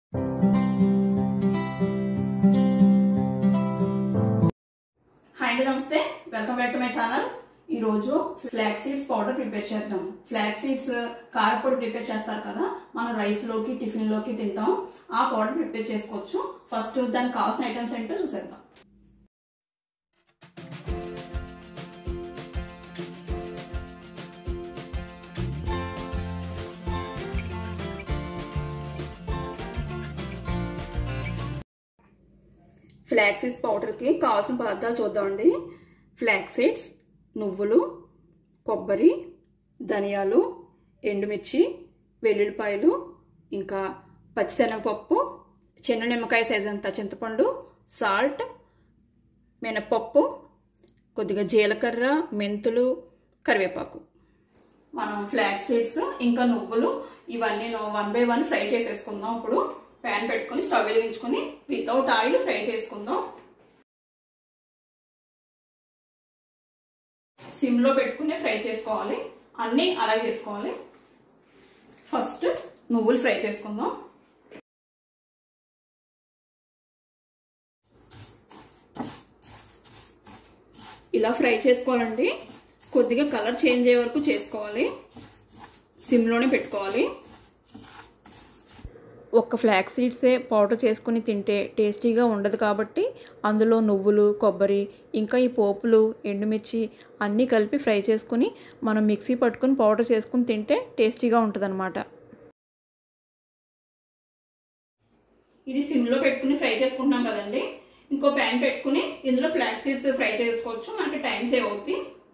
hi అండి నమస్తే welcome back to my channel ఈ రోజు ఫ్లాక్ సీడ్స్ పౌడర్ ప్రిపేర్ చేద్దాం ఫ్లాక్ సీడ్స్ కారపొడి ప్రిపేర్ చేస్తారు కదా మనం రైస్ లోకి టిఫిన్ లోకి తింటాం ఆ పౌడర్ ప్రిపేర్ చేసుకోవచ్చు ఫస్ట్ దానికి కావాల్సిన ఐటమ్స్ ఏంటో చూసేద్దాం ఫ్లాక్ సీడ్స్ పౌడర్కి కావాల్సిన పదార్థాలు చూద్దామండి ఫ్లాక్ సీడ్స్ నువ్వులు కొబ్బరి ధనియాలు ఎండుమిర్చి వెల్లుల్లిపాయలు ఇంకా పచ్చిశనగపప్పు చిన్న నిమ్మకాయ సైజ్ అంత చింతపండు సాల్ట్ మినపప్పు కొద్దిగా జీలకర్ర మెంతులు కరివేపాకు మనం ఫ్లాక్ సీడ్స్ ఇంకా నువ్వులు ఇవన్నీ వన్ బై వన్ ఫ్రై చేసేసుకుందాం ఇప్పుడు ప్యాన్ పెట్టుకుని స్టవ్ వెలిగించుకుని వితౌట్ ఆయిల్ ఫ్రై చేసుకుందాం సిమ్ లో పెట్టుకుని ఫ్రై చేసుకోవాలి అన్ని అలా చేసుకోవాలి ఫస్ట్ నువ్వులు ఫ్రై చేసుకుందాం ఇలా ఫ్రై చేసుకోవాలండి కొద్దిగా కలర్ చేంజ్ అయ్యే వరకు చేసుకోవాలి సిమ్లోనే పెట్టుకోవాలి ఒక్క ఫ్లాక్ సీడ్సే పౌడర్ చేసుకుని తింటే టేస్టీగా ఉండదు కాబట్టి అందులో నువ్వులు కొబ్బరి ఇంకా ఈ పోపులు ఎండుమిర్చి అన్నీ కలిపి ఫ్రై చేసుకుని మనం మిక్సీ పట్టుకుని పౌడర్ చేసుకుని తింటే టేస్టీగా ఉంటుందన్నమాట ఇది సిమ్లో పెట్టుకుని ఫ్రై చేసుకుంటున్నాం కదండి ఇంకో ప్యాన్ పెట్టుకుని ఇందులో ఫ్లాక్ సీడ్స్ ఫ్రై చేసుకోవచ్చు మనకి టైం సేవ్ అవుతుంది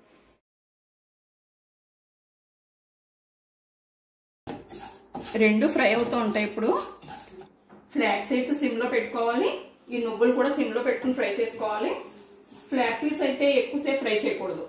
రెండు ఫ్రై అవుతూ ఉంటాయి ఇప్పుడు ఫ్లాక్ సీడ్స్ సిమ్లో పెట్టుకోవాలి ఈ నువ్వులు కూడా సిమ్లో పెట్టుకుని ఫ్రై చేసుకోవాలి ఫ్లాక్ సీడ్స్ అయితే ఎక్కువసేపు ఫ్రై చేయకూడదు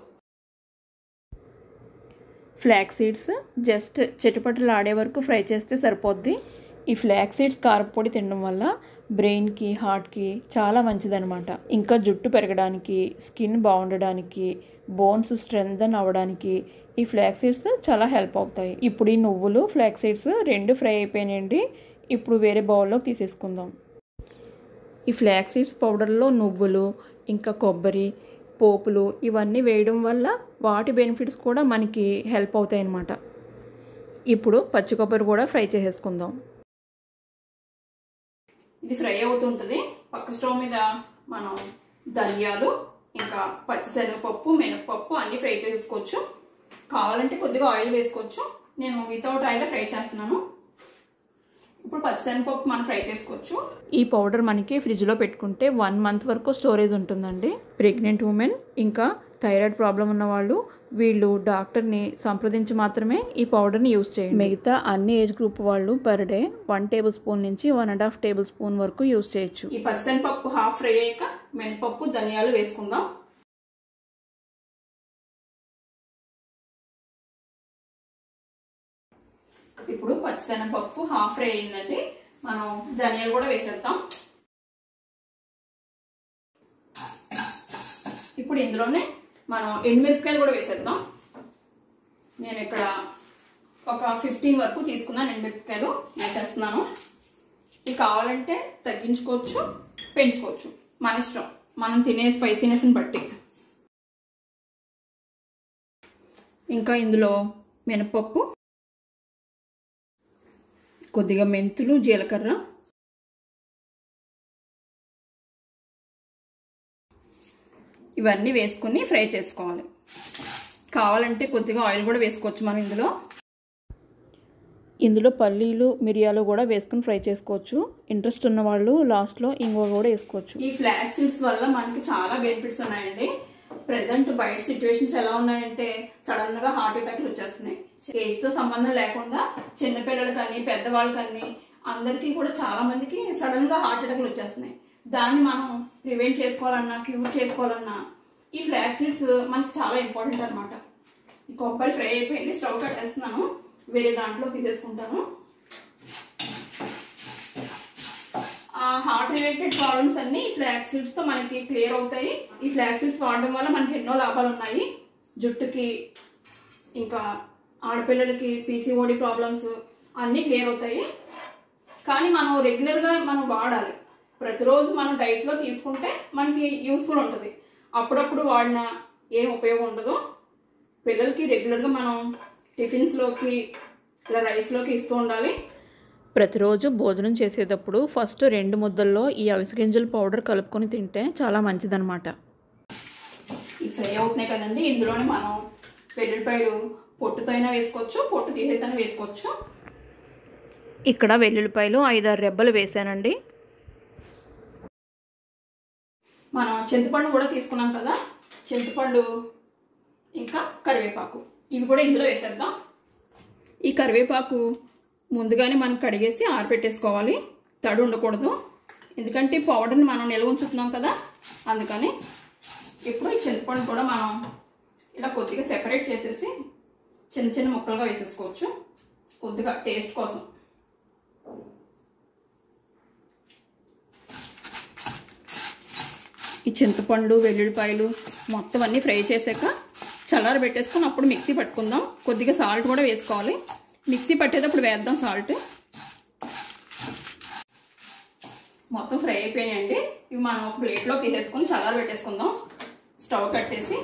ఫ్లాక్ సీడ్స్ జస్ట్ చిటపటలు ఆడే వరకు ఫ్రై చేస్తే సరిపోద్ది ఈ ఫ్లాక్ సీడ్స్ కారపొడి తినడం వల్ల బ్రెయిన్కి హార్ట్కి చాలా మంచిదనమాట ఇంకా జుట్టు పెరగడానికి స్కిన్ బాగుండడానికి బోన్స్ స్ట్రెంగ్తన్ అవ్వడానికి ఈ ఫ్లాక్ సీడ్స్ చాలా హెల్ప్ అవుతాయి ఇప్పుడు ఈ నువ్వులు ఫ్లాక్ సీడ్స్ రెండు ఫ్రై అయిపోయినాయండి ఇప్పుడు వేరే బౌల్లోకి తీసేసుకుందాం ఈ ఫ్లాక్ సీడ్స్ పౌడర్లో నువ్వులు ఇంకా కొబ్బరి పోపులు ఇవన్నీ వేయడం వల్ల వాటి బెనిఫిట్స్ కూడా మనకి హెల్ప్ అవుతాయి అన్నమాట ఇప్పుడు పచ్చి కొబ్బరి కూడా ఫ్రై చేసేసుకుందాం ఇది ఫ్రై అవుతుంటుంది పక్క స్టవ్ మీద మనం ధనియాలు ఇంకా పచ్చిశనగపప్పు మినపప్పు అన్ని ఫ్రై చేసుకోవచ్చు కావాలంటే కొద్దిగా ఆయిల్ వేసుకోవచ్చు నేను వితౌట్ ఆయిల్ ఫ్రై చేస్తున్నాను ఇప్పుడు పచ్చిశనగపప్పు మనం ఫ్రై చేసుకోవచ్చు ఈ పౌడర్ మనకి ఫ్రిడ్జ్లో పెట్టుకుంటే వన్ మంత్ వరకు స్టోరేజ్ ఉంటుందండి ప్రెగ్నెంట్ ఉమెన్ ఇంకా థైరాయిడ్ ప్రాబ్లం ఉన్న వాళ్ళు వీళ్ళు డాక్టర్ని సంప్రదించి మాత్రమే ఈ పౌడర్ని యూస్ చేయండి మిగతా అన్ని ఏజ్ గ్రూప్ వాళ్ళు per day one tablespoon నుంచి one and half tablespoon వరకు యూస్ చేయొచ్చు ఈ పచ్చిశనగపప్పు హాఫ్ ఫ్రై అయ్యాక మినపప్పు ధనియాలు వేసుకుందాం ఇప్పుడు పచ్చిశనగపప్పు హాఫ్ ఫ్రై అయిందండి మనం ధనియాలు కూడా వేసేద్దాం ఇప్పుడు ఇందులోనే మనం ఎండుమిరపకాయలు కూడా వేసేద్దాం నేను ఇక్కడ ఒక ఫిఫ్టీన్ వరకు తీసుకున్నాను ఎండుమిరపకాయలు వేసేస్తున్నాను ఇవి కావాలంటే తగ్గించుకోవచ్చు పెంచుకోవచ్చు మన ఇష్టం మనం తినే స్పైసీనెస్ని బట్టి ఇంకా ఇందులో మినపప్పు కొద్దిగా మెంతులు జీలకర్ర ఇవన్నీ వేసుకుని ఫ్రై చేసుకోవాలి కావాలంటే కొద్దిగా ఆయిల్ కూడా వేసుకోవచ్చు మనం ఇందులో ఇందులో పల్లీలు మిరియాలు కూడా వేసుకుని ఫ్రై చేసుకోవచ్చు ఇంట్రెస్ట్ ఉన్న వాళ్ళు లాస్ట్లో ఇంగువ కూడా వేసుకోవచ్చు ఈ ఫ్లాక్ సీడ్స్ వల్ల మనకి చాలా బెనిఫిట్స్ ఉన్నాయండి ప్రెసెంట్ బయట సిచ్యువేషన్స్ ఎలా ఉన్నాయంటే సడన్ గా హార్ట్ అటాక్లు వచ్చేస్తున్నాయి ఏజ్ తో సంబంధం లేకుండా చిన్నపిల్లలు కానీ పెద్దవాళ్ళు కానీ అందరికీ కూడా చాలా మందికి సడన్ గా హార్ట్ అటాక్లు వచ్చేస్తున్నాయి దాన్ని మనం ప్రివెంట్ చేసుకోవాలన్నా క్యూర్ చేసుకోవాలన్నా ఈ ఫ్లాక్ సీడ్స్ మనకి చాలా ఇంపార్టెంట్ అనమాట ఈ కొబ్బరి ఫ్రై అయిపోయింది స్టవ్ కట్టేస్తున్నాను వేరే దాంట్లో తీసేసుకుంటాను హార్ట్ రిలేటెడ్ ప్రాబ్లమ్స్ అన్ని ఈ ఫ్లాక్ సీడ్స్ తో మనకి క్లియర్ అవుతాయి ఈ ఫ్లాక్ సీడ్స్ వాడడం వల్ల మనకి ఎన్నో లాభాలు ఉన్నాయి జుట్టుకి ఇంకా ఆడపిల్లలకి పీసీఓడి ప్రాబ్లమ్స్ అన్నీ క్లియర్ అవుతాయి కానీ మనం రెగ్యులర్గా మనం వాడాలి ప్రతిరోజు మనం డైట్లో తీసుకుంటే మనకి యూస్ఫుల్ ఉంటుంది అప్పుడప్పుడు వాడిన ఏం ఉపయోగం ఉండదు పిల్లలకి రెగ్యులర్గా మనం టిఫిన్స్లోకి ఇలా రైస్లోకి ఇస్తూ ఉండాలి ప్రతిరోజు భోజనం చేసేటప్పుడు ఫస్ట్ రెండు ముద్దల్లో ఈ అవిసె గింజల పౌడర్ కలుపుకొని తింటే చాలా మంచిదన్నమాట ఈ ఫ్రై అవుతున్నాయి కదండి ఇందులోనే మనం వెల్లుల్లిపాయలు పొట్టుతో అయినా వేసుకోవచ్చు పొట్టు తీసేసైనా వేసుకోవచ్చు ఇక్కడ వెల్లుల్లిపాయలు ఐదారు రెబ్బలు వేసానండి మనం చింతపండు కూడా తీసుకున్నాం కదా చింతపండు ఇంకా కరివేపాకు ఇవి కూడా ఇందులో వేసేద్దాం ఈ కరివేపాకు ముందుగానే మనం కడిగేసి ఆరబెట్టేసుకోవాలి తడి ఉండకూడదు ఎందుకంటే ఈ పౌడర్ని మనం నిల్వ ఉంచుతున్నాం కదా అందుకని ఇప్పుడు ఈ చింతపండు కూడా మనం ఇలా కొద్దిగా సెపరేట్ చేసేసి చిన్న చిన్న ముక్కలుగా వేసేసుకోవచ్చు కొద్దిగా టేస్ట్ కోసం ఈ చింతపండు వెల్లుల్లిపాయలు మొత్తం అన్నీ ఫ్రై చేశాక చల్లార పెట్టేసుకొని అప్పుడు మిక్సీ పట్టుకుందాం కొద్దిగా సాల్ట్ కూడా వేసుకోవాలి మిక్సీ పట్టేటప్పుడు వేద్దాం సాల్ట్ మొత్తం ఫ్రై అయిపోయినాయండి ఇవి మనం ఒక ప్లేట్లో తీసేసుకొని చల్లార పెట్టేసుకుందాం స్టవ్ కట్టేసి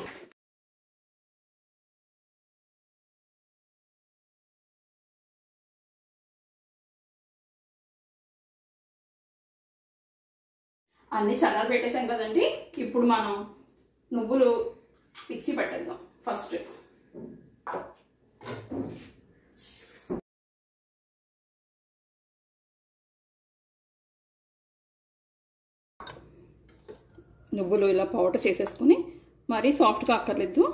అన్ని చల్లార పెట్టేసాం కదండి ఇప్పుడు మనం నువ్వులు మిక్సీ పట్టేద్దాం ఫస్ట్ నువ్వులు ఇలా పౌడర్ చేసేసుకుని మరీ సాఫ్ట్గా అక్కర్లేదు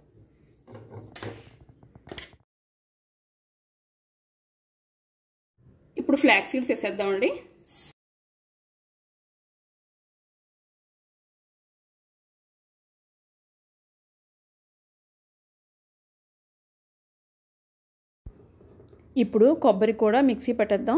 ఇప్పుడు ఫ్లాక్ సీడ్స్ వేసేద్దామండి ఇప్పుడు కొబ్బరి కూడా మిక్సీ పట్టేద్దాం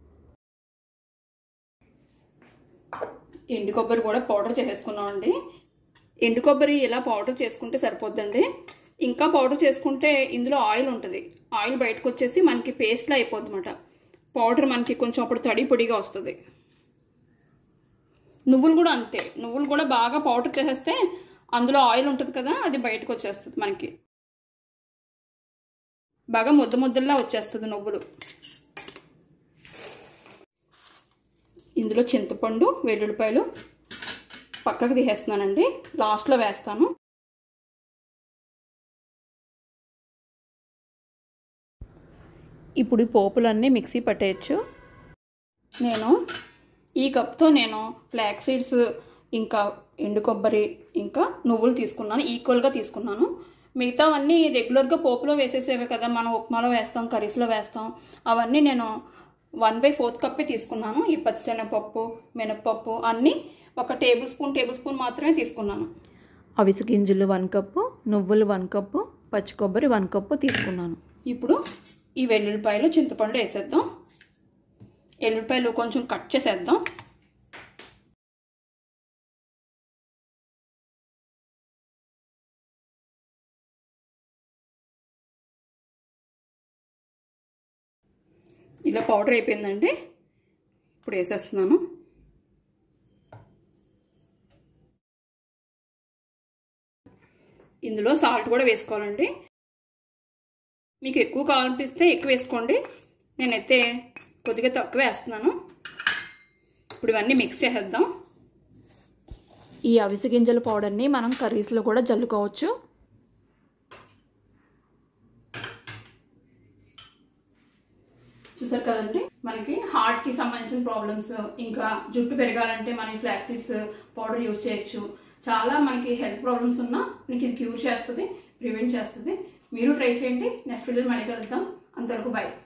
ఎండు కొబ్బరి కూడా పౌడర్ చేసేసుకున్నామండి ఎండు కొబ్బరి ఇలా పౌడర్ చేసుకుంటే సరిపోద్దండి ఇంకా పౌడర్ చేసుకుంటే ఇందులో ఆయిల్ ఉంటుంది ఆయిల్ బయటకు వచ్చేసి మనకి పేస్ట్లా అయిపోద్ది అనమాట పౌడర్ మనకి కొంచెం అప్పుడు తడి పొడిగా వస్తుంది నువ్వులు కూడా అంతే నువ్వులు కూడా బాగా పౌడర్ చేసేస్తే అందులో ఆయిల్ ఉంటుంది కదా అది బయటకు వచ్చేస్తుంది మనకి బాగా ముద్ద ముద్దల్లా వచ్చేస్తుంది నువ్వులు ఇందులో చింతపండు వెల్లుల్లిపాయలు పక్కకు తీసేస్తున్నానండి లాస్ట్లో వేస్తాను ఇప్పుడు ఈ పోపులన్నీ మిక్సీ పట్టేయచ్చు నేను ఈ కప్తో నేను ఫ్లాక్ సీడ్స్ ఇంకా ఎండు కొబ్బరి ఇంకా నువ్వులు తీసుకున్నాను ఈక్వల్గా తీసుకున్నాను మిగతావన్నీ రెగ్యులర్గా పోపులో వేసేసేవే కదా మనం ఉప్మాలో వేస్తాం కర్రీస్లో వేస్తాం అవన్నీ నేను వన్ బై ఫోర్త్ కప్పే తీసుకున్నాను ఈ పచ్చిశనగపప్పు మినప్పప్పు అన్నీ ఒక టేబుల్ స్పూన్ టేబుల్ స్పూన్ మాత్రమే తీసుకున్నాను అవిసె గింజలు వన్ కప్పు నువ్వులు వన్ కప్పు పచ్చి కొబ్బరి వన్ కప్పు తీసుకున్నాను ఇప్పుడు ఈ వెల్లుల్లిపాయలు చింతపండు వేసేద్దాం ఎల్లుల్లిపాయలు కొంచెం కట్ చేసేద్దాం ఇలా పౌడర్ అయిపోయిందండి ఇప్పుడు వేసేస్తున్నాను ఇందులో సాల్ట్ కూడా వేసుకోవాలండి మీకు ఎక్కువ కావాలనిపిస్తే ఎక్కువ వేసుకోండి నేనైతే కొద్దిగా తక్కువ వేస్తున్నాను ఇప్పుడు ఇవన్నీ మిక్స్ చేసేద్దాం ఈ అవిసె గింజల పౌడర్ని మనం కర్రీస్లో కూడా జల్లుకోవచ్చు చూసారు కదండి మనకి హార్ట్ కి సంబంధించిన ప్రాబ్లమ్స్ ఇంకా జుట్టు పెరగాలంటే మనం ఫ్లాక్ సీడ్స్ పౌడర్ యూస్ చేయొచ్చు చాలా మనకి హెల్త్ ప్రాబ్లమ్స్ ఉన్నా మనకి ఇది క్యూర్ చేస్తుంది ప్రివెంట్ చేస్తుంది మీరు ట్రై చేయండి నెక్స్ట్ వీడియో మళ్ళీ కలుద్దాం అంతవరకు బాయ్